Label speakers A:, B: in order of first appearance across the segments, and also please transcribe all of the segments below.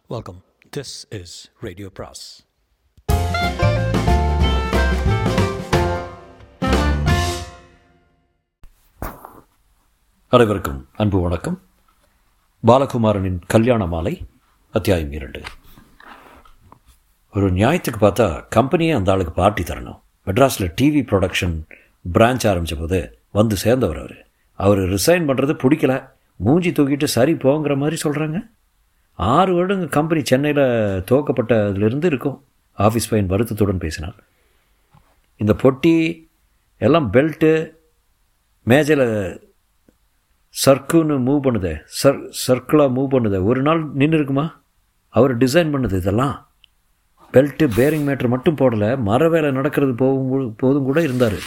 A: Welcome. This is Radio Pras.
B: அனைவருக்கும் அன்பு வணக்கம் பாலகுமாரனின் கல்யாண மாலை அத்தியாயம் இரண்டு ஒரு நியாயத்துக்கு பார்த்தா கம்பெனியே அந்த ஆளுக்கு பார்ட்டி தரணும் மெட்ராஸில் டிவி ப்ரொடக்ஷன் பிரான்ச் ஆரம்பித்த போது வந்து சேர்ந்தவர் அவர் அவர் ரிசைன் பண்ணுறது பிடிக்கல மூஞ்சி தூக்கிட்டு சரி போங்கிற மாதிரி சொல்கிறாங்க ஆறு வருடங்க கம்பெனி சென்னையில் துவக்கப்பட்டதுலேருந்து இருக்கும் ஆஃபீஸ் பையன் வருத்தத்துடன் பேசினார் இந்த பொட்டி எல்லாம் பெல்ட்டு மேஜையில் சர்க்குன்னு மூவ் பண்ணுதே சர் சர்க்கிளாக மூவ் பண்ணுதே ஒரு நாள் நின்று இருக்குமா அவர் டிசைன் பண்ணது இதெல்லாம் பெல்ட்டு பேரிங் மேட்ரு மட்டும் போடலை மர வேலை நடக்கிறது போகும் கூட- போதும் கூட இருந்தார்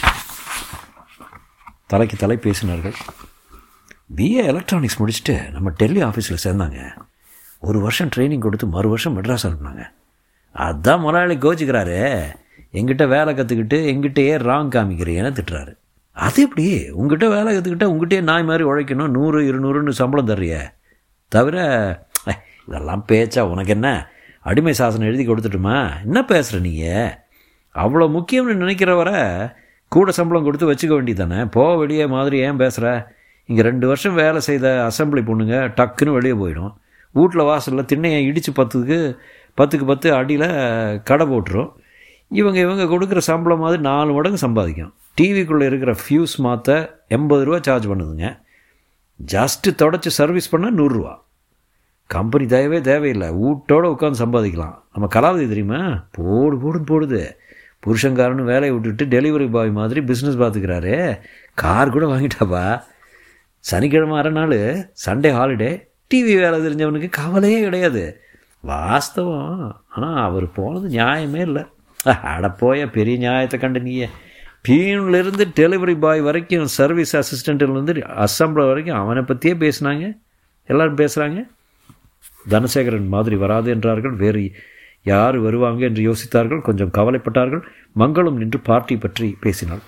B: தலைக்கு தலை பேசினார்கள் பிஏ எலக்ட்ரானிக்ஸ் முடிச்சுட்டு நம்ம டெல்லி ஆஃபீஸில் சேர்ந்தாங்க ஒரு வருஷம் ட்ரைனிங் கொடுத்து மறு வருஷம் மெட்ராஸ் அனுப்புனாங்க அதான் முதலாளி கோச்சிக்கிறாரு எங்கிட்ட வேலை கற்றுக்கிட்டு எங்கிட்டயே ராங் காமிக்கிறீங்கன்னு திட்டுறாரு அது எப்படி உங்ககிட்ட வேலை கற்றுக்கிட்டா உங்ககிட்டயே நாய் மாதிரி உழைக்கணும் நூறு இருநூறுன்னு சம்பளம் தர்றியே தவிர ஐ, இதெல்லாம் பேச்சா உனக்கு என்ன அடிமை சாசனம் எழுதி கொடுத்துட்டுமா என்ன பேசுகிற நீங்கள் அவ்வளோ முக்கியம்னு நினைக்கிற வரை கூட சம்பளம் கொடுத்து வச்சுக்க வேண்டியதானே போ வெளியே மாதிரி ஏன் பேசுகிற இங்கே ரெண்டு வருஷம் வேலை செய்த அசெம்பிளி பொண்ணுங்க டக்குன்னு வெளியே போயிடும் வீட்டில் வாசலில் திண்ணையை இடித்து பத்துக்கு பத்துக்கு பத்து அடியில் கடை போட்டுரும் இவங்க இவங்க கொடுக்குற சம்பளம் மாதிரி நாலு மடங்கு சம்பாதிக்கும் டிவிக்குள்ளே இருக்கிற ஃபியூஸ் மாற்ற எண்பது ரூபா சார்ஜ் பண்ணுதுங்க ஜஸ்ட்டு தொடச்சி சர்வீஸ் பண்ணால் நூறுரூவா கம்பெனி தேவையே தேவையில்லை வீட்டோட உட்காந்து சம்பாதிக்கலாம் நம்ம கலாவதி தெரியுமா போடு போடுன்னு போடுது புருஷங்காரனு வேலையை விட்டுட்டு டெலிவரி பாய் மாதிரி பிஸ்னஸ் பார்த்துக்கிறாரு கார் கூட வாங்கிட்டாப்பா சனிக்கிழமை அரை நாள் சண்டே ஹாலிடே டிவி வேலை தெரிஞ்சவனுக்கு கவலையே கிடையாது வாஸ்தவம் ஆனால் அவர் போனது நியாயமே இல்லை அட போய பெரிய நியாயத்தை கண்டு நீயே பியூன்லேருந்து டெலிவரி பாய் வரைக்கும் சர்வீஸ் அசிஸ்டண்ட்லேருந்து அசம்பிளர் வரைக்கும் அவனை பற்றியே பேசுனாங்க எல்லாரும் பேசுகிறாங்க தனசேகரன் மாதிரி வராது என்றார்கள் வேறு யார் வருவாங்க என்று யோசித்தார்கள் கொஞ்சம் கவலைப்பட்டார்கள் மங்களம் நின்று பார்ட்டி பற்றி பேசினாள்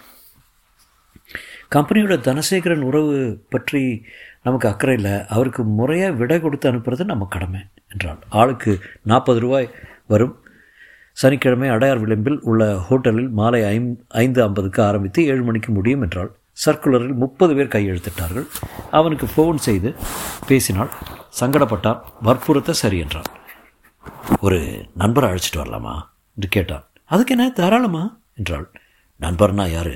B: கம்பெனியோட தனசேகரன் உறவு பற்றி நமக்கு அக்கறை இல்லை அவருக்கு முறையாக விடை கொடுத்து அனுப்புறது நம்ம கடமை என்றாள் ஆளுக்கு நாற்பது ரூபாய் வரும் சனிக்கிழமை அடையார் விளிம்பில் உள்ள ஹோட்டலில் மாலை ஐம் ஐந்து ஐம்பதுக்கு ஆரம்பித்து ஏழு மணிக்கு முடியும் என்றாள் சர்க்குலரில் முப்பது பேர் கையெழுத்திட்டார்கள் அவனுக்கு ஃபோன் செய்து பேசினாள் சங்கடப்பட்டான் வற்புறுத்த சரி என்றான் ஒரு நண்பரை அழைச்சிட்டு வரலாமா என்று கேட்டான் அதுக்கு என்ன தாராளமா என்றாள் நண்பர்னா யாரு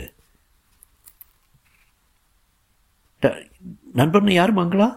B: ட- நண்பர்னு யார் மங்களா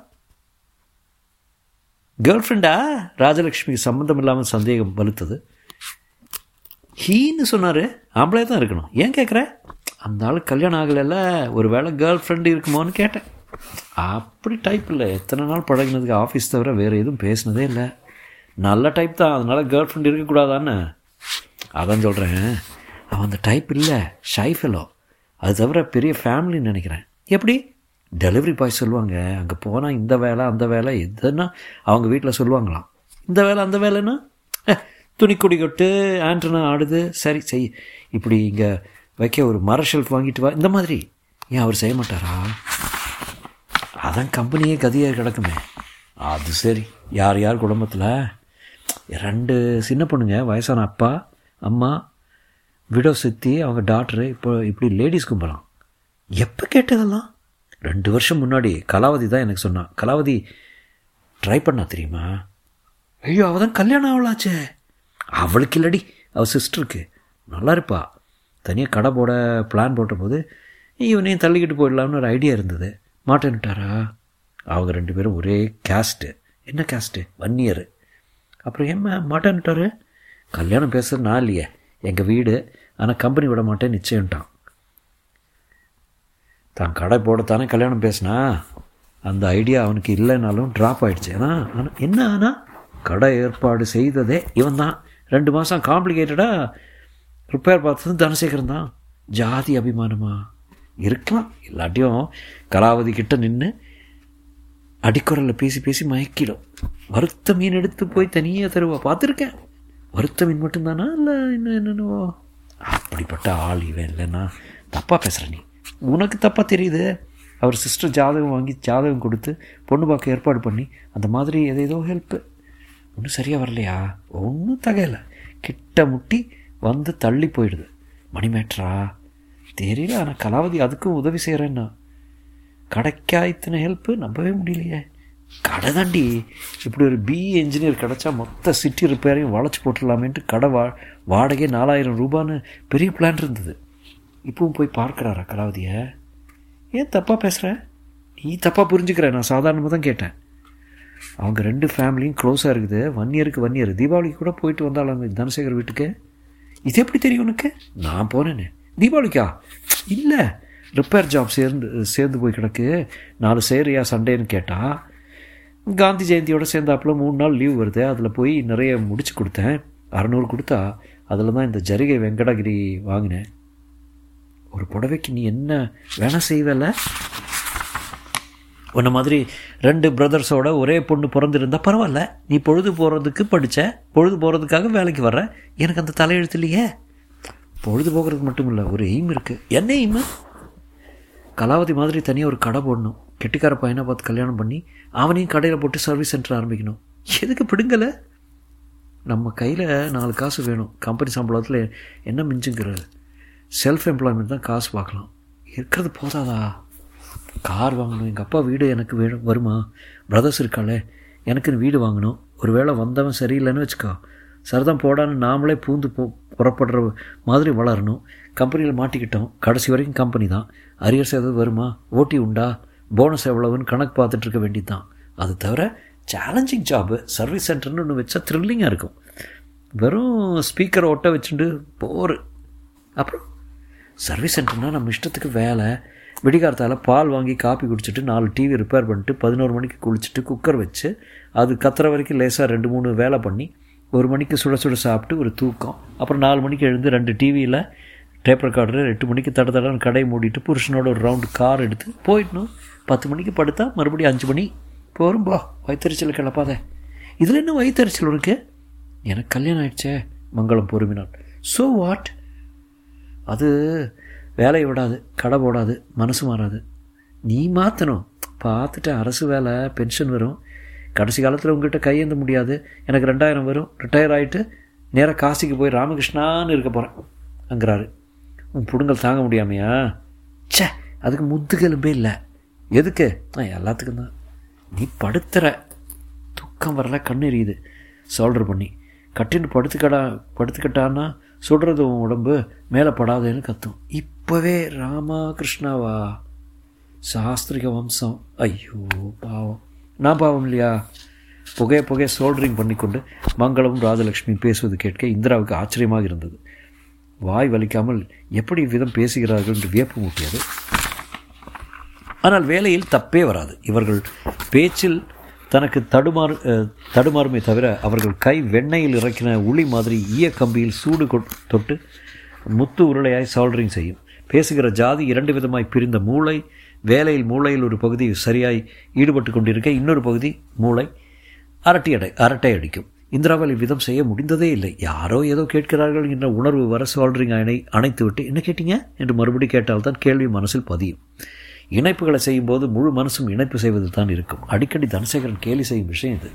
B: கேர்ள் ஃப்ரெண்டா ராஜலக்ஷ்மிக்கு சம்மந்தம் இல்லாமல் சந்தேகம் வலுத்தது ஹீன்னு சொன்னார் ஆம்பளே தான் இருக்கணும் ஏன் கேட்குற அந்த ஆள் கல்யாணம் ஆகலைல்ல ஒரு வேளை கேர்ள் ஃப்ரெண்டு இருக்குமோன்னு கேட்டேன் அப்படி டைப் இல்லை எத்தனை நாள் பழகினதுக்கு ஆஃபீஸ் தவிர வேறு எதுவும் பேசினதே இல்லை நல்ல டைப் தான் அதனால் கேர்ள் ஃப்ரெண்ட் இருக்கக்கூடாதான்னு அதான் சொல்கிறேன் அவன் அந்த டைப் இல்லை ஷை ஃபெலோ அது தவிர பெரிய ஃபேமிலின்னு நினைக்கிறேன் எப்படி டெலிவரி பாய் சொல்லுவாங்க அங்கே போனால் இந்த வேலை அந்த வேலை எதுன்னா அவங்க வீட்டில் சொல்லுவாங்களாம் இந்த வேலை அந்த வேலைன்னா அஹ், துணி கொடி கொட்டு ஆண்டனா ஆடுது சரி செய் இப்படி இங்கே வைக்க ஒரு மர ஷெல்ஃப் வாங்கிட்டு வா இந்த மாதிரி ஏன் அவர் செய்ய மாட்டாரா அதான் கம்பெனியே கதியாக கிடக்குமே அது சரி யார் யார் குடும்பத்தில் ரெண்டு சின்ன பொண்ணுங்க வயசான அப்பா அம்மா விடோ சித்தி அவங்க டாக்டரு இப்போ இப்படி லேடிஸ் கும்பலாம் எப்போ கேட்டதெல்லாம் ரெண்டு வருஷம் முன்னாடி கலாவதி தான் எனக்கு சொன்னான் கலாவதி ட்ரை பண்ணா தெரியுமா ஐயோ அவள் தான் கல்யாணம் அவளாச்சே அவளுக்கு இல்லடி அவள் சிஸ்டருக்கு நல்லா இருப்பா தனியாக கடை போட பிளான் போட்டபோது இவனையும் தள்ளிக்கிட்டு போயிடலாம்னு ஒரு ஐடியா இருந்தது மாட்டேன்ட்டாரா அவங்க ரெண்டு பேரும் ஒரே கேஸ்ட்டு என்ன கேஸ்ட்டு வன்னியர் அப்புறம் ஏன் மாட்டேன்ட்டாரு கல்யாணம் பேசுறது நான் இல்லையே எங்கள் வீடு ஆனால் கம்பெனி விட மாட்டேன் நிச்சயம்ட்டான் தான் கடை போடத்தானே கல்யாணம் பேசினா அந்த ஐடியா அவனுக்கு இல்லைனாலும் ட்ராப் ஆயிடுச்சு ஏன்னா ஆனா என்ன ஆனால் கடை ஏற்பாடு செய்ததே இவன் தான் ரெண்டு மாதம் காம்ப்ளிகேட்டடாக ரிப்பேர் பார்த்தது தனசேகரன் தான் ஜாதி அபிமானமா இருக்கலாம் இல்லாட்டியும் கலாவதி கிட்ட நின்று அடிக்குரலில் பேசி பேசி மயக்கிடும் வறுத்த மீன் எடுத்து போய் தனியாக தருவா பார்த்துருக்கேன் வறுத்த மீன் மட்டும்தானா இல்லை இன்னும் என்னென்னவோ அப்படிப்பட்ட ஆள் இவன் இல்லைன்னா தப்பாக பேசுகிற நீ உனக்கு தப்பாக தெரியுது அவர் சிஸ்டர் ஜாதகம் வாங்கி ஜாதகம் கொடுத்து பொண்ணு பார்க்க ஏற்பாடு பண்ணி அந்த மாதிரி ஏதேதோ ஹெல்ப்பு ஒன்றும் சரியாக வரலையா ஒன்றும் தகையலை கிட்ட முட்டி வந்து தள்ளி போயிடுது மணிமேட்ரா தெரியல ஆனால் கலாவதி அதுக்கும் உதவி செய்கிறேன்னா கடைக்கா இத்தனை ஹெல்ப்பு நம்பவே முடியலையே கடை தாண்டி இப்படி ஒரு பிஇ என்ஜினியர் கிடச்சா மொத்த சிட்டி ரிப்பேரையும் வளைச்சி போட்டுடலாமேன்ட்டு கடை வா வாடகை நாலாயிரம் ரூபான்னு பெரிய பிளான் இருந்தது இப்பவும் போய் பார்க்குறாரா கலாவதியை ஏன் தப்பாக பேசுகிற நீ தப்பாக புரிஞ்சுக்கிற நான் சாதாரணமாக தான் கேட்டேன் அவங்க ரெண்டு ஃபேமிலியும் க்ளோஸாக இருக்குது ஒன் இயருக்கு ஒன் இயர் தீபாவளிக்கு கூட போயிட்டு வந்தாலும் தனசேகர் வீட்டுக்கு இது எப்படி தெரியும் உனக்கு நான் போனேன்னு தீபாவளிக்கா இல்லை ரிப்பேர் ஜாப் சேர்ந்து சேர்ந்து போய் கிடக்கு நாலு சேரியா சண்டேன்னு கேட்டால் காந்தி ஜெயந்தியோட சேர்ந்தாப்புல மூணு நாள் லீவ் வருது அதில் போய் நிறைய முடிச்சு கொடுத்தேன் அறநூறு கொடுத்தா அதில் தான் இந்த ஜரிகை வெங்கடகிரி வாங்கினேன் ஒரு புடவைக்கு நீ என்ன வேணா செய்வல உன்ன மாதிரி ரெண்டு பிரதர்ஸோட ஒரே பொண்ணு பிறந்திருந்தா பரவாயில்ல நீ பொழுது போகிறதுக்கு படித்த பொழுது போகிறதுக்காக வேலைக்கு வர்ற எனக்கு அந்த தலையெழுத்து இல்லையே பொழுது போகிறதுக்கு மட்டும் இல்லை ஒரு எய்ம் இருக்குது என்ன எய்மு கலாவதி மாதிரி தனியாக ஒரு கடை போடணும் கெட்டிக்கார பையனை பார்த்து கல்யாணம் பண்ணி அவனையும் கடையில் போட்டு சர்வீஸ் சென்டர் ஆரம்பிக்கணும் எதுக்கு பிடுங்கலை நம்ம கையில் நாலு காசு வேணும் கம்பெனி சம்பளத்தில் என்ன மிஞ்சுங்கிறது செல்ஃப் எம்ப்ளாய்மெண்ட் தான் காசு பார்க்கலாம் இருக்கிறது போதாதா கார் வாங்கணும் எங்கள் அப்பா வீடு எனக்கு வேணும் வருமா பிரதர்ஸ் இருக்காளே எனக்குன்னு வீடு வாங்கணும் ஒரு வேளை வந்தவன் சரியில்லைன்னு வச்சுக்கோ சரிதான் போடான்னு நாமளே பூந்து போ புறப்படுற மாதிரி வளரணும் கம்பெனியில் மாட்டிக்கிட்டோம் கடைசி வரைக்கும் கம்பெனி தான் அரியர்ஸ் ஏதாவது வருமா ஓட்டி உண்டா போனஸ் எவ்வளவுன்னு கணக்கு பார்த்துட்டு இருக்க வேண்டியது தான் அது தவிர சேலஞ்சிங் ஜாபு சர்வீஸ் சென்டர்னு ஒன்று வச்சா த்ரில்லிங்காக இருக்கும் வெறும் ஸ்பீக்கரை ஒட்ட வச்சுட்டு போர் அப்புறம் சர்வீஸ் சென்டர்னால் நம்ம இஷ்டத்துக்கு வேலை விடிகாரத்தால் பால் வாங்கி காப்பி குடிச்சிட்டு நாலு டிவி ரிப்பேர் பண்ணிட்டு பதினோரு மணிக்கு குளிச்சுட்டு குக்கர் வச்சு அது கத்துற வரைக்கும் லேசாக ரெண்டு மூணு வேலை பண்ணி ஒரு மணிக்கு சுட சுட சாப்பிட்டு ஒரு தூக்கம் அப்புறம் நாலு மணிக்கு எழுந்து ரெண்டு டிவியில் டேப் ரெக்கார்டர் எட்டு மணிக்கு தட தடன்னு கடை மூடிட்டு புருஷனோட ஒரு ரவுண்டு கார் எடுத்து போயிடணும் பத்து மணிக்கு படுத்தா மறுபடியும் அஞ்சு மணி போரும்பா வயிற்றுச்சல் கிளப்பாத இதில் என்ன வயிற்றுச்சல் உனக்கு எனக்கு கல்யாணம் ஆயிடுச்சே மங்களம் பொறுமினான் ஸோ வாட் அது வேலையை விடாது கடை போடாது மனசு மாறாது நீ மாற்றணும் பார்த்துட்டு அரசு வேலை பென்ஷன் வரும் கடைசி காலத்தில் உங்ககிட்ட கையேந்த முடியாது எனக்கு ரெண்டாயிரம் வரும் ரிட்டையர் ஆகிட்டு நேராக காசிக்கு போய் ராமகிருஷ்ணான்னு இருக்க போகிறேன் அங்கிறாரு உன் புடுங்கல் தாங்க முடியாமையா ச்சே அதுக்கு முதுகெலும்பே இல்லை எதுக்கு ஆ எல்லாத்துக்கும் தான் நீ படுத்துற தூக்கம் வரல கண் எரியுது சோல்டர் பண்ணி கட்டின்னு படுத்துக்கடா படுத்துக்கிட்டான்னா சுடுறது உன் உடம்பு மேலே படாதேன்னு கத்தும் இப்போவே ராமா கிருஷ்ணாவா சாஸ்திரிக வம்சம் ஐயோ பாவம் நான் பாவம் இல்லையா புகைய புகைய சோல்டரிங் பண்ணிக்கொண்டு மங்களமும் ராஜலக்ஷ்மி பேசுவது கேட்க இந்திராவுக்கு ஆச்சரியமாக இருந்தது வாய் வலிக்காமல் எப்படி விதம் பேசுகிறார்கள் என்று வியப்பு மூட்டியது ஆனால் வேலையில் தப்பே வராது இவர்கள் பேச்சில் தனக்கு தடுமாறு தடுமாறுமே தவிர அவர்கள் கை வெண்ணெயில் இறக்கின உளி மாதிரி ஈய கம்பியில் சூடு தொட்டு முத்து உருளையாய் சால்டரிங் செய்யும் பேசுகிற ஜாதி இரண்டு விதமாய் பிரிந்த மூளை வேலையில் மூளையில் ஒரு பகுதி சரியாய் ஈடுபட்டு கொண்டிருக்க இன்னொரு பகுதி மூளை அரட்டி அடை அரட்டை அடிக்கும் இந்திராவால் இவ்விதம் செய்ய முடிந்ததே இல்லை யாரோ ஏதோ கேட்கிறார்கள் என்ற உணர்வு வர சால்டரிங் அணை அணைத்து விட்டு என்ன கேட்டீங்க என்று மறுபடி கேட்டால்தான் கேள்வி மனசில் பதியும் இணைப்புகளை செய்யும்போது முழு மனசும் இணைப்பு செய்வதில் தான் இருக்கும் அடிக்கடி தனசேகரன் கேலி செய்யும் விஷயம் இது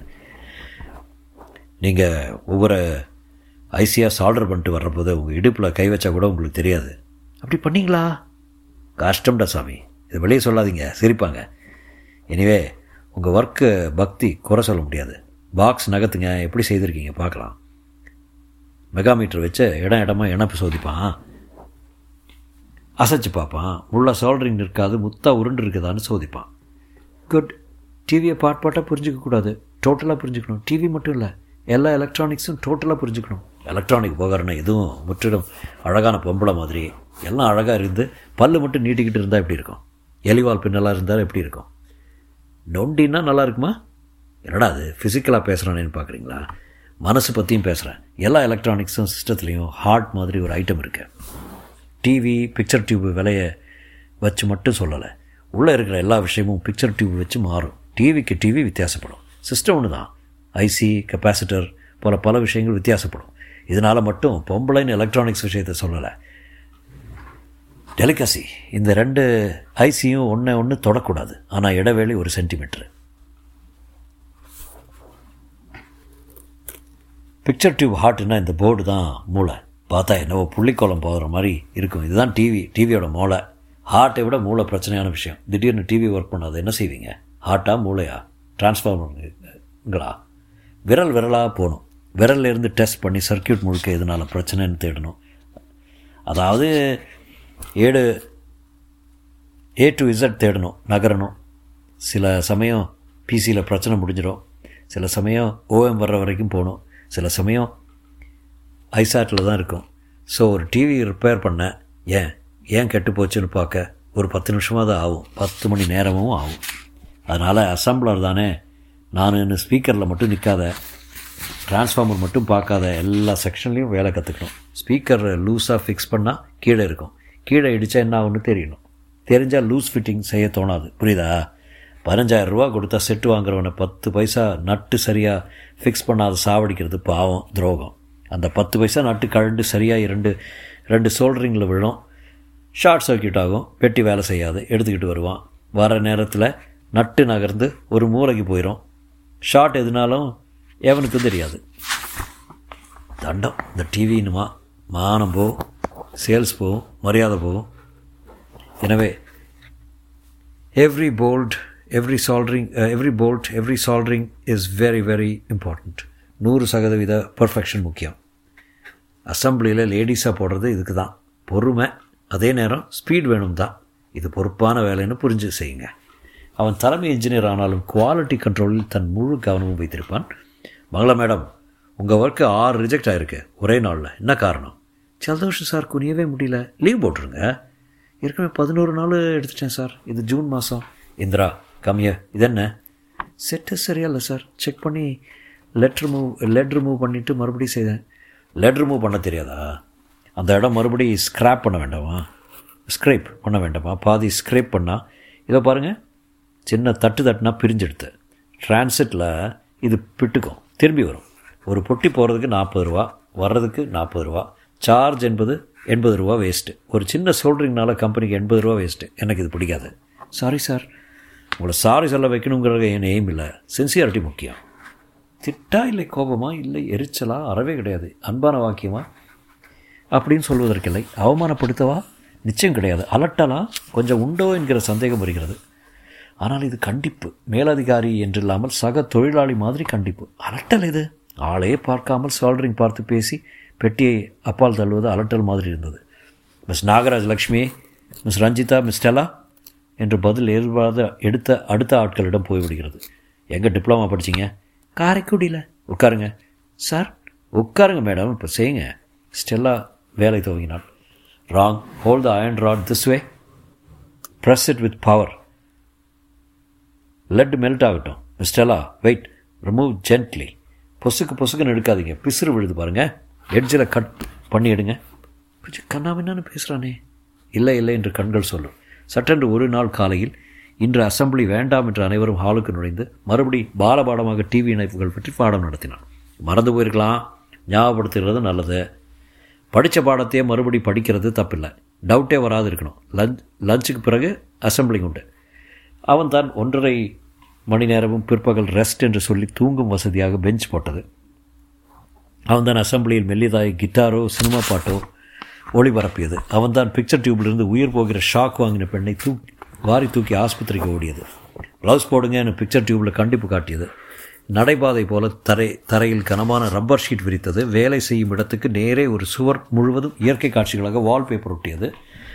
B: நீங்கள் ஒவ்வொரு ஐசியாக சால்டர் பண்ணிட்டு வர்றபோது உங்கள் இடுப்பில் கை வச்சா கூட உங்களுக்கு தெரியாது அப்படி பண்ணீங்களா கஷ்டம்டா சாமி இது வெளியே சொல்லாதீங்க சிரிப்பாங்க எனிவே உங்கள் ஒர்க்கு பக்தி குறை சொல்ல முடியாது பாக்ஸ் நகத்துங்க எப்படி செய்திருக்கீங்க பார்க்கலாம் மெகாமீட்டர் வச்சு இடம் இடமா இணைப்பு சோதிப்பான் அசைச்சு பார்ப்பான் முள்ள சோல்டரிங் இருக்காது முத்தா உருண்டு இருக்குதான்னு சோதிப்பான் குட் டிவியை பாட் பாட்டாக புரிஞ்சிக்கக்கூடாது டோட்டலாக புரிஞ்சுக்கணும் டிவி மட்டும் இல்லை எல்லா எலக்ட்ரானிக்ஸும் டோட்டலாக புரிஞ்சுக்கணும் எலக்ட்ரானிக் உபகரணம் எதுவும் முற்றிலும் அழகான பொம்பளை மாதிரி எல்லாம் அழகாக இருந்து பல்லு மட்டும் நீட்டிக்கிட்டு இருந்தால் எப்படி இருக்கும் எலிவால் பின்னலாக இருந்தால் எப்படி இருக்கும் நொண்டின்னா நல்லா இருக்குமா என்னடா அது ஃபிசிக்கலாக பேசுகிறானேன்னு பார்க்குறீங்களா மனசு பற்றியும் பேசுகிறேன் எல்லா எலக்ட்ரானிக்ஸும் சிஸ்டத்துலேயும் ஹார்ட் மாதிரி ஒரு ஐட்டம் இருக்குது டிவி பிக்சர் டியூப் விலையை வச்சு மட்டும் சொல்லலை உள்ளே இருக்கிற எல்லா விஷயமும் பிக்சர் டியூப் வச்சு மாறும் டிவிக்கு டிவி வித்தியாசப்படும் சிஸ்டம் ஒன்று தான் ஐசி கெப்பாசிட்டர் போல பல விஷயங்கள் வித்தியாசப்படும் இதனால் மட்டும் பொம்பளைன்னு எலக்ட்ரானிக்ஸ் விஷயத்தை சொல்லலை டெலிகசி இந்த ரெண்டு ஐசியும் ஒன்றை ஒன்று தொடக்கூடாது ஆனால் இடைவேளை ஒரு சென்டிமீட்ரு பிக்சர் டியூப் ஹார்ட்னா இந்த போர்டு தான் மூளை பார்த்தா என்னவோ புள்ளிக்கோலம் போகிற மாதிரி இருக்கும் இதுதான் டிவி டிவியோட மூளை ஹார்ட்டை விட மூளை பிரச்சனையான விஷயம் திடீர்னு டிவி ஒர்க் பண்ணாது என்ன செய்வீங்க ஹார்ட்டா மூளையா டிரான்ஸ்ஃபார்மருங்களா விரல் விரலாக போகணும் விரல்ல இருந்து டெஸ்ட் பண்ணி சர்க்கியூட் முழுக்க எதனால பிரச்சனைன்னு தேடணும் அதாவது ஏழு ஏ டு இசட் தேடணும் நகரணும் சில சமயம் பிசியில் பிரச்சனை முடிஞ்சிடும் சில சமயம் ஓஎம் வர்ற வரைக்கும் போகணும் சில சமயம் ஐசாட்டில் தான் இருக்கும் ஸோ ஒரு டிவி ரிப்பேர் பண்ண ஏன் ஏன் கெட்டு போச்சுன்னு பார்க்க ஒரு பத்து நிமிஷமாக தான் ஆகும் பத்து மணி நேரமும் ஆகும் அதனால் அசம்பிளர் தானே நான் இன்னும் ஸ்பீக்கரில் மட்டும் நிற்காத டிரான்ஸ்ஃபார்மர் மட்டும் பார்க்காத எல்லா செக்ஷன்லேயும் வேலை கற்றுக்கணும் ஸ்பீக்கர் லூஸாக ஃபிக்ஸ் பண்ணால் கீழே இருக்கும் கீழே இடித்தா என்ன ஆகும்னு தெரியணும் தெரிஞ்சால் லூஸ் ஃபிட்டிங் செய்ய தோணாது புரியுதா பதினஞ்சாயிரம் ரூபா கொடுத்தா செட்டு வாங்குறவனை பத்து பைசா நட்டு சரியாக ஃபிக்ஸ் பண்ணாத சாவடிக்கிறது பாவம் துரோகம் அந்த பத்து பைசா நட்டு கழண்டு சரியாக இரண்டு ரெண்டு சோல்டரிங்கில் விழும் ஷார்ட் சர்க்கியூட் ஆகும் பெட்டி வேலை செய்யாது எடுத்துக்கிட்டு வருவான் வர நேரத்தில் நட்டு நகர்ந்து ஒரு மூளைக்கு போயிடும் ஷார்ட் எதுனாலும் எவனுக்கும் தெரியாது தண்டம் இந்த டிவின்னுமா மானம் போகும் சேல்ஸ் போகும் மரியாதை போகும் எனவே every bolt every soldering every bolt every soldering is very very important நூறு சதவீத பர்ஃபெக்ஷன் முக்கியம் அசம்பிளியில் லேடிஸாக போடுறது இதுக்கு தான் பொறுமை அதே நேரம் ஸ்பீட் வேணும் தான் இது பொறுப்பான வேலைன்னு புரிஞ்சு செய்யுங்க அவன் தலைமை இன்ஜினியர் ஆனாலும் குவாலிட்டி கண்ட்ரோலில் தன் முழு கவனமும் வைத்திருப்பான் மங்களா மேடம் உங்கள் ஒர்க்கு ஆறு ரிஜெக்ட் ஆகிருக்கு ஒரே நாளில் என்ன காரணம் சந்தோஷம் சார் குனியவே முடியல லீவ் போட்டுருங்க ஏற்கனவே பதினோரு நாள் எடுத்துட்டேன் சார் இது ஜூன் மாதம் இந்திரா கம்மிய இது என்ன செட்டு சரியா இல்லை சார் செக் பண்ணி லெட் ரிமூவ் லெட் ரிமூவ் பண்ணிவிட்டு மறுபடியும் செய்தேன் லெட் ரிமூவ் பண்ண தெரியாதா அந்த இடம் மறுபடியும் ஸ்க்ராப் பண்ண வேண்டாமா ஸ்க்ரேப் பண்ண வேண்டாமா பாதி ஸ்க்ரேப் பண்ணால் இதோ பாருங்கள் சின்ன தட்டு தட்டுனா பிரிஞ்செடுத்து டிரான்சிட்டில் இது பிட்டுக்கும் திரும்பி வரும் ஒரு பொட்டி போகிறதுக்கு நாற்பது ரூபா வர்றதுக்கு நாற்பது ரூபா சார்ஜ் என்பது எண்பது ரூபா வேஸ்ட்டு ஒரு சின்ன சோல்ட்ரிங்னால கம்பெனிக்கு எண்பது ரூபா வேஸ்ட்டு எனக்கு இது பிடிக்காது சாரி சார் உங்களை சாரி சொல்ல வைக்கணுங்கிறது என் எய்ம் இல்லை சின்சியாரிட்டி முக்கியம் திட்டா இல்லை கோபமா இல்லை எரிச்சலா அறவே கிடையாது அன்பான வாக்கியமா அப்படின்னு சொல்வதற்கில்லை அவமானப்படுத்தவா நிச்சயம் கிடையாது அலட்டலா கொஞ்சம் உண்டோ என்கிற சந்தேகம் வருகிறது ஆனால் இது கண்டிப்பு மேலதிகாரி என்றில்லாமல் சக தொழிலாளி மாதிரி கண்டிப்பு அலட்டல் இது ஆளே பார்க்காமல் சால்ட்ரிங் பார்த்து பேசி பெட்டியை அப்பால் தள்ளுவது அலட்டல் மாதிரி இருந்தது miss Nagaraj Lakshmi miss Ranjitha miss Stella என்று பதில் எதிர்பார்த்த எடுத்த அடுத்த ஆட்களிடம் போய்விடுகிறது எங்கே டிப்ளமா படிச்சிங்க காரைக்குடியில் உட்காருங்க சார் உட்காருங்க மேடம் இப்போ செய்யுங்க ஸ்டெல்லா வேலை துவங்கினாள் wrong hold the iron rod this way press it with power let melt ஆகட்டும் மிஸ்டலா வெயிட் ரிமூவ் ஜென்ட்லி பொசுக்கு பொசுக்குன்னு எடுக்காதீங்க பிசுறு விழுது பாருங்கள் எட்ஜில் கட் பண்ணி எடுங்க கொஞ்சம் கண்ணாமின்னு பேசுகிறானே இல்லை இல்லை என்று கண்கள் சொல்லும் சட்டென்று ஒரு நாள் காலையில் இன்று அசம்பிளி வேண்டாம் என்று அனைவரும் ஹாலுக்கு நுழைந்து மறுபடி பாலபாடமாக டிவி இணைப்புகள் பற்றி பாடம் நடத்தினான் மறந்து போயிருக்கலாம் ஞாபகப்படுத்துகிறது நல்லது படித்த பாடத்தையே மறுபடி படிக்கிறது தப்பில்லை டவுட்டே வராது இருக்கணும் லஞ்ச் லஞ்சுக்கு பிறகு அசம்பிளிங் உண்டு அவன் தான் ஒன்றரை மணி நேரமும் பிற்பகல் ரெஸ்ட் என்று சொல்லி தூங்கும் வசதியாக பெஞ்ச் போட்டது அவன் தான் அசம்பிளியில் மெல்லிதாய் கிட்டாரோ சினிமா பாட்டோ ஒளிபரப்பியது அவன் தான் பிக்சர் டியூப்லேருந்து உயிர் போகிற ஷாக் வாங்கின பெண்ணை தூக்கி வாரி தூக்கி ஆஸ்பத்திரிக்கு ஓடியது ப்ளவுஸ் போடுங்கன்னு பிக்சர் டியூப்பில் கண்டிப்பு காட்டியது நடைபாதை போல தரை தரையில் கனமான ரப்பர் ஷீட் விரித்தது வேலை செய்யும் இடத்துக்கு நேரே ஒரு சுவர் முழுவதும் இயற்கை காட்சிகளாக வால்பேப்பர் ஒட்டியது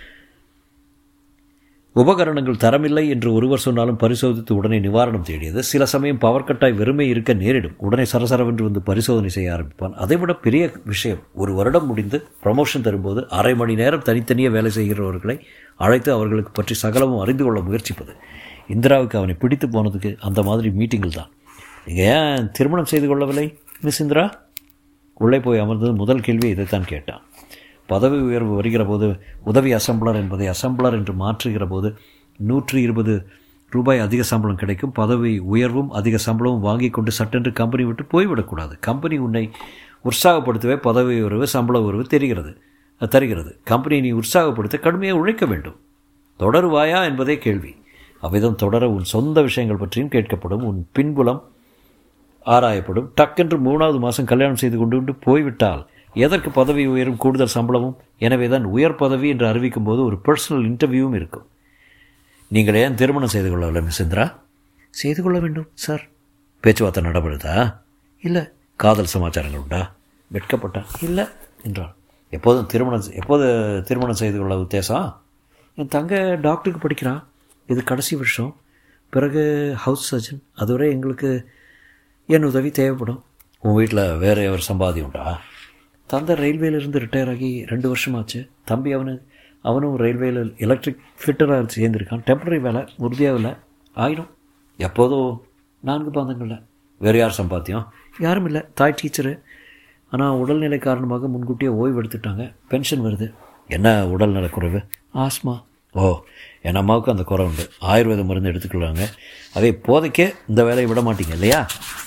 B: உபகரணங்கள் தரமில்லை என்று ஒருவர் சொன்னாலும் பரிசோதித்து உடனே நிவாரணம் தேடியது சில சமயம் பவர் கட்டாய் வெறுமை இருக்க நேரிடும் உடனே சரசரவென்று வந்து பரிசோதனை செய்ய ஆரம்பிப்பான் அதைவிட பெரிய விஷயம் ஒரு வருடம் முடிந்து ப்ரமோஷன் தரும்போது அரை மணி நேரம் தனித்தனியே வேலை செய்கிறவர்களை அழைத்து அவர்களுக்கு பற்றி சகலமும் அறிந்து கொள்ள முயற்சிப்பது இந்திராவுக்கு அவனை பிடித்து போனதுக்கு அந்த மாதிரி மீட்டிங்கில் தான் நீங்கள் ஏன் திருமணம் செய்து கொள்ளவில்லை மிஸ் இந்திரா உள்ளே போய் அமர்ந்தது முதல் கேள்வி இதைத்தான் கேட்டான் பதவி உயர்வு வருகிற போது உதவி அசம்பிளர் என்பதை அசம்பிளர் என்று மாற்றுகிற போது நூற்றி இருபது ரூபாய் அதிக சம்பளம் கிடைக்கும் பதவி உயர்வும் அதிக சம்பளமும் வாங்கி கொண்டு சட்டென்று கம்பெனி விட்டு போய்விடக்கூடாது கம்பெனி உன்னை உற்சாகப்படுத்தவே பதவி உயர்வு சம்பள உயர்வு தெரிகிறது தருகிறது கம்பெனி நீ உற்சாகப்படுத்த கடுமையாக உழைக்க வேண்டும் தொடருவாயா என்பதே கேள்வி அவ்விதம் தொடர உன் சொந்த விஷயங்கள் பற்றியும் கேட்கப்படும் உன் பின்புலம் ஆராயப்படும் டக்கென்று மூணாவது மாதம் கல்யாணம் செய்து கொண்டு கொண்டு போய்விட்டால் எதற்கு பதவி உயரும் கூடுதல் சம்பளமும் எனவே தான் உயர் பதவி என்று அறிவிக்கும் போது ஒரு பர்சனல் இன்டர்வியூவும் இருக்கும் நீங்கள் ஏன் திருமணம் செய்து கொள்ளவில்லை மிஸ் இந்திரா செய்து கொள்ள வேண்டும் சார் பேச்சுவார்த்தை நடைபெறுதா இல்லை காதல் சமாச்சாரங்கள் உண்டா வெட்கப்பட்டா இல்லை என்றார் எப்போதும் திருமணம் எப்போது திருமணம் செய்து கொள்ள உத்தேசம் என் தங்க டாக்டருக்கு படிக்கிறான் இது கடைசி வருஷம் பிறகு ஹவுஸ் சர்ஜன் அதுவரை எங்களுக்கு என் உதவி தேவைப்படும் உன் வீட்டில் வேறு ஒரு சம்பாதி உண்டா தந்தை ரயில்வேலேருந்து ரிட்டையர் ஆகி ரெண்டு வருஷமாச்சு தம்பி அவனு அவனும் ரயில்வேயில் எலக்ட்ரிக் ஃபிட்டராக சேர்ந்துருக்கான் டெம்பரரி வேலை உறுதியாக இல்லை ஆயிடும் எப்போதும் நான்கு பாதங்களில் வேறு யார் சம்பாத்தியம் யாரும் இல்லை தாய் டீச்சரு ஆனால் உடல்நிலை காரணமாக முன்கூட்டியே ஓய்வு எடுத்துட்டாங்க பென்ஷன் வருது என்ன உடல்நல குறைவு ஆஸ்மா ஓ என் அம்மாவுக்கும் அந்த குறை உண்டு ஆயுர்வேத மருந்து எடுத்துக்கொள்ளாங்க அதே இப்போதைக்கே இந்த வேலையை விட மாட்டீங்க இல்லையா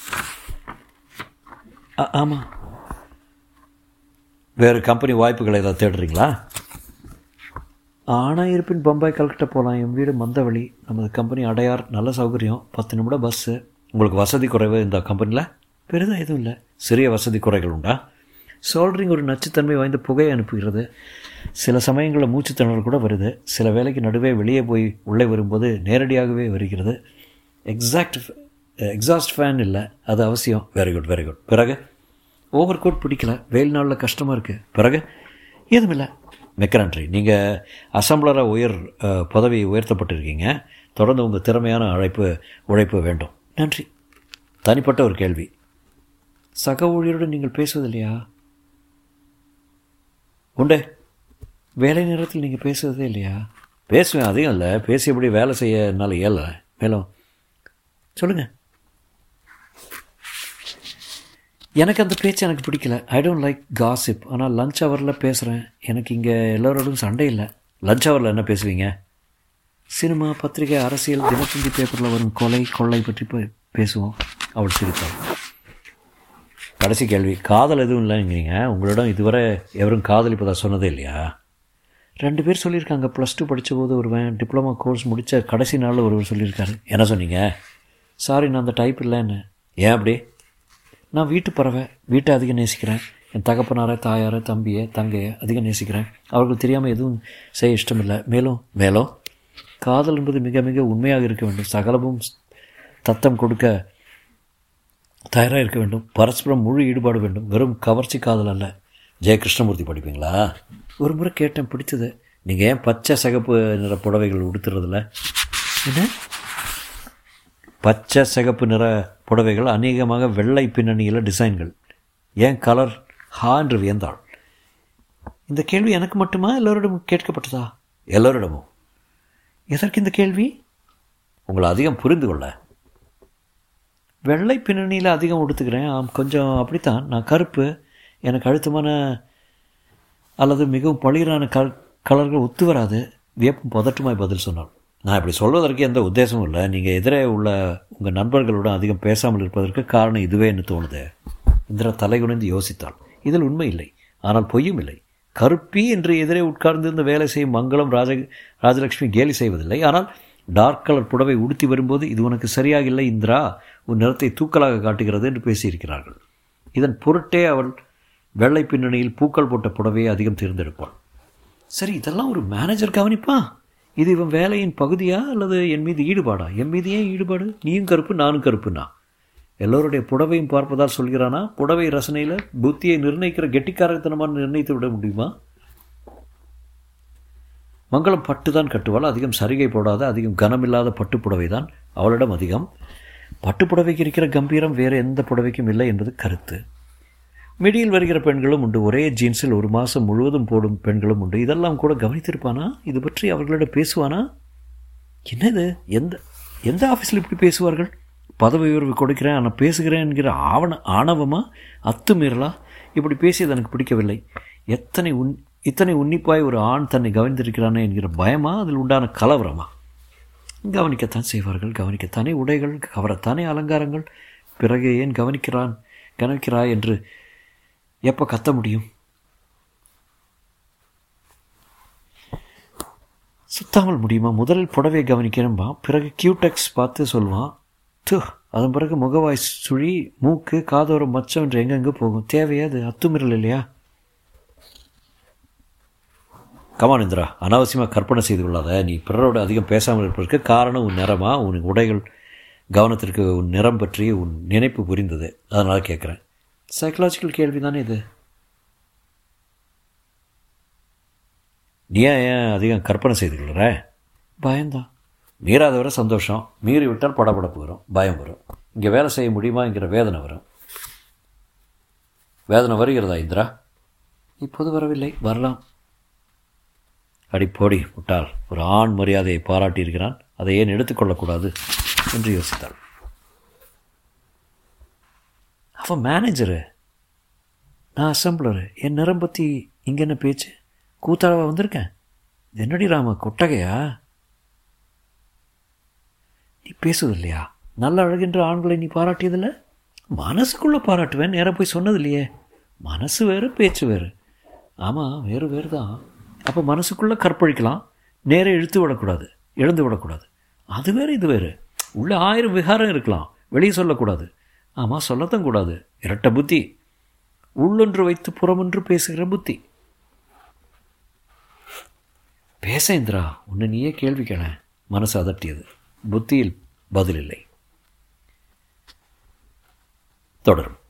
B: ஆமாம் வேறு கம்பெனி வாய்ப்புகளை ஏதாவது தேடுறீங்களா ஆனால் இருப்பின் பம்பாய் கல்கட்டா போகலாம் என் வீடு மந்தவழி நமது கம்பெனி அடையார் நல்ல சௌகரியம் பத்து நிமிடம் பஸ்ஸு உங்களுக்கு வசதி குறைவு இந்த கம்பெனியில் பெரிதாக எதுவும் இல்லை சிறிய வசதி குறைகள் உண்டா சோல்ட்ரிங் ஒரு நச்சுத்தன்மை வாய்ந்த புகையை அனுப்புகிறது சில சமயங்களில் மூச்சு திணறல் கூட வருது சில வேலைக்கு நடுவே வெளியே போய் உள்ளே வரும்போது நேரடியாகவே வருகிறது எக்ஸாக்ட் எக்ஸாஸ்ட் ஃபேன் இல்லை அது அவசியம் வெரி குட் வெரி குட் பிறகு ஓவர் கோட் பிடிக்கல வெயில் நாளில் கஷ்டமாக இருக்குது பிறகு எதுவும் இல்லை மிக்க நன்றி நீங்கள் அசம்பிளராக உயர் பதவி உயர்த்தப்பட்டிருக்கீங்க தொடர்ந்து உங்கள் திறமையான அழைப்பு உழைப்பு வேண்டும் நன்றி தனிப்பட்ட ஒரு கேள்வி சக ஊழியருடன் நீங்கள் பேசுவது இல்லையா உண்டே வேலை நேரத்தில் நீங்கள் பேசுவதே இல்லையா பேசுவேன் அதிகம் இல்லை பேசியபடி வேலை செய்ய என்னால் இயல மேலும் சொல்லுங்கள் எனக்கு அந்த பேச்சு எனக்கு பிடிக்கல ஐ டோன்ட் லைக் காசிப் ஆனால் லஞ்ச் ஹவரில் பேசுகிறேன் எனக்கு இங்கே எல்லோரோடும் சண்டை இல்லை லஞ்ச் ஹவரில் என்ன பேசுவீங்க சினிமா பத்திரிகை அரசியல் தினத்தந்தி பேப்பரில் வரும் கொலை கொள்ளை பற்றி பேசுவோம் அவள் சிரித்தாள் கடைசி கேள்வி காதல் எதுவும் இல்லைங்கிறீங்க உங்களிடம் இதுவரை எவரும் காதலிப்பதா சொன்னதே இல்லையா ரெண்டு பேர் சொல்லியிருக்காங்க ப்ளஸ் டூ படித்த போது ஒருவன் டிப்ளமா கோர்ஸ் முடித்த கடைசி நாளில் ஒருவர் சொல்லியிருக்காரு என்ன சொன்னீங்க சாரி நான் அந்த டைப் இல்லைன்னு ஏன் அப்படி நான் வீட்டு பறவை வீட்டை அதிகம் நேசிக்கிறேன் என் தகப்பனாரை தாயாரை தம்பியை தங்கையை அதிகம் நேசிக்கிறேன் அவர்கள் தெரியாமல் எதுவும் செய்ய இஷ்டமில்லை மேலும் மேலும் காதல் என்பது மிக மிக உண்மையாக இருக்க வேண்டும் சகலமும் தத்தம் கொடுக்க தயாராக இருக்க வேண்டும் பரஸ்பரம் முழு ஈடுபாடு வேண்டும் வெறும் கவர்ச்சி காதல் அல்ல ஜெய கிருஷ்ணமூர்த்தி படிப்பீங்களா ஒரு முறை கேட்டேன் பிடிச்சது நீங்கள் ஏன் பச்சை சிகப்பு நிற புடவைகள் உடுத்துறதில்ல என்ன பச்சை சிகப்பு நிற புடவைகள் அநேகமாக வெள்ளை பின்னணியில் டிசைன்கள் ஏன் கலர் ஹா என்று வியந்தாள் இந்த கேள்வி எனக்கு மட்டுமா எல்லோரிடமும் கேட்கப்பட்டதா எல்லோரிடமும் எதற்கு இந்த கேள்வி உங்களை அதிகம் புரிந்து கொள்ள வெள்ளை பின்னணியில் அதிகம் உடுத்துக்கிறேன் ஆம் கொஞ்சம் அப்படித்தான் நான் கருப்பு எனக்கு அழுத்தமான அல்லது மிகவும் பளிரான கல் கலர்கள் ஒத்து வராது வியப்பும் பதட்டுமாய் பதில் சொன்னாள் நான் இப்படி சொல்வதற்கு எந்த உத்தேசமும் இல்லை நீங்கள் எதிரே உள்ள உங்கள் நண்பர்களுடன் அதிகம் பேசாமல் இருப்பதற்கு காரணம் இதுவே என்று தோணுது இந்திரா தலைகுனிந்து யோசித்தாள் இதில் உண்மை இல்லை ஆனால் பொய்யும் இல்லை கருப்பி என்று எதிரே உட்கார்ந்திருந்த வேலை செய்யும் மங்களம் ராஜ ராஜலட்சுமி கேலி செய்வதில்லை ஆனால் டார்க் கலர் புடவை உடுத்தி வரும்போது இது உனக்கு சரியாக இல்லை இந்திரா உன் நிறத்தை தூக்கலாக காட்டுகிறது என்று பேசியிருக்கிறார்கள் இதன் பொருட்டே அவள் வெள்ளை பின்னணியில் பூக்கள் போட்ட புடவையை அதிகம் தேர்ந்தெடுப்பாள் சரி இதெல்லாம் ஒரு மேனேஜர் கவனிப்பா இது இவன் வேலையின் பகுதியா அல்லது என் மீது ஈடுபாடா என் மீது ஏன் ஈடுபாடு நீயும் கருப்பு நானும் கருப்புண்ணா எல்லோருடைய புடவையும் பார்ப்பதால் சொல்கிறானா புடவை ரசனையில் புத்தியை நிர்ணயிக்கிற கெட்டிக்காரத்தனமாக நிர்ணயித்து விட முடியுமா மங்களம் பட்டு தான் கட்டுவாள் அதிகம் சரிகை போடாத அதிகம் கனமில்லாத பட்டு புடவை தான் அவளிடம் அதிகம் பட்டு புடவைக்கு இருக்கிற கம்பீரம் வேறு எந்த புடவைக்கும் இல்லை என்பது கருத்து மிடியில் வருகிற பெண்களும் உண்டு ஒரே ஜீன்ஸில் ஒரு மாதம் முழுவதும் போடும் பெண்களும் உண்டு இதெல்லாம் கூட கவனித்திருப்பானா இது பற்றி அவர்களிடம் பேசுவானா என்னது எந்த எந்த ஆஃபீஸில் இப்படி பேசுவார்கள் பதவி உயர்வு கொடுக்கிறேன் ஆனால் பேசுகிறேன் என்கிற ஆவண ஆணவமா அத்துமீறலா இப்படி பேசியது எனக்கு பிடிக்கவில்லை எத்தனை உன் இத்தனை உன்னிப்பாய் ஒரு ஆண் தன்னை கவனித்திருக்கிறானே என்கிற பயமா அதில் உண்டான கலவரமா கவனிக்கத்தான் செய்வார்கள் கவனிக்கத்தானே உடைகள் கவரத்தானே அலங்காரங்கள் பிறகு ஏன் கவனிக்கிறான் கவனிக்கிறாய் என்று எப்போ கத்த முடியும் சுத்தாமல் முடியுமா முதலில் புடவை கவனிக்கிறேன்பா பிறகு கியூடெக்ஸ் பார்த்து சொல்வான் து அதன் பிறகு முகவாய் சுழி மூக்கு காதோரம் மச்சம் என்று எங்கெங்கே போகும் தேவையா அது அத்துமீறல் இல்லையா கமான் இந்திரா அனாவசியமாக கற்பனை செய்து கொள்ளாத நீ பிறரோடு அதிகம் பேசாமல் இருப்பதற்கு காரணம் உன் நிறமா உன் உடைகள் கவனத்திற்கு உன் நிறம் பற்றி உன் நினைப்பு புரிந்தது அதனால் கேட்குறேன் சைக்கலாஜிக்கல் கேள்வி தானே இது நீ ஏன் ஏன் அதிகம் கற்பனை செய்து கொள்கிற பயம்தான் மீறாத வரை சந்தோஷம் மீறி விட்டால் படபடப்பு வரும் பயம் வரும் இங்கே வேலை செய்ய முடியுமாங்கிற வேதனை வரும் வேதனை வருகிறதா இந்திரா இப்போது வரவில்லை வரலாம் அடி போடி முட்டாள் ஒரு ஆண் மரியாதையை பாராட்டியிருக்கிறான் அதை ஏன் எடுத்துக்கொள்ளக்கூடாது என்று யோசித்தாள் அவன் மேனேஜரு நான் அசம்பிளரு என் நிறம் பற்றி இங்கே என்ன பேச்சு கூத்தாளவா வந்திருக்கேன் இது என்னடி ராம கொட்டகையா நீ பேசுவது இல்லையா நல்ல அழகின்ற ஆண்களை நீ பாராட்டியதில்ல மனசுக்குள்ளே பாராட்டுவேன் நேராக போய் சொன்னது இல்லையே மனசு வேறு பேச்சு வேறு ஆமாம் வேறு வேறு தான் அப்போ மனசுக்குள்ளே கற்பழிக்கலாம் நேரே இழுத்து விடக்கூடாது எழுந்து விடக்கூடாது அது வேறு இது வேறு உள்ள ஆயிரம் விகாரம் இருக்கலாம் வெளியே சொல்லக்கூடாது ஆமாம் சொல்லத்தான் கூடாது இரட்ட புத்தி உள்ளொன்று வைத்து புறமொன்று பேசுகிற புத்தி பேச இந்திரா உன்னை நீயே கேள்வி கேள மனசு அதட்டியது புத்தியில் பதில் இல்லை தொடரும்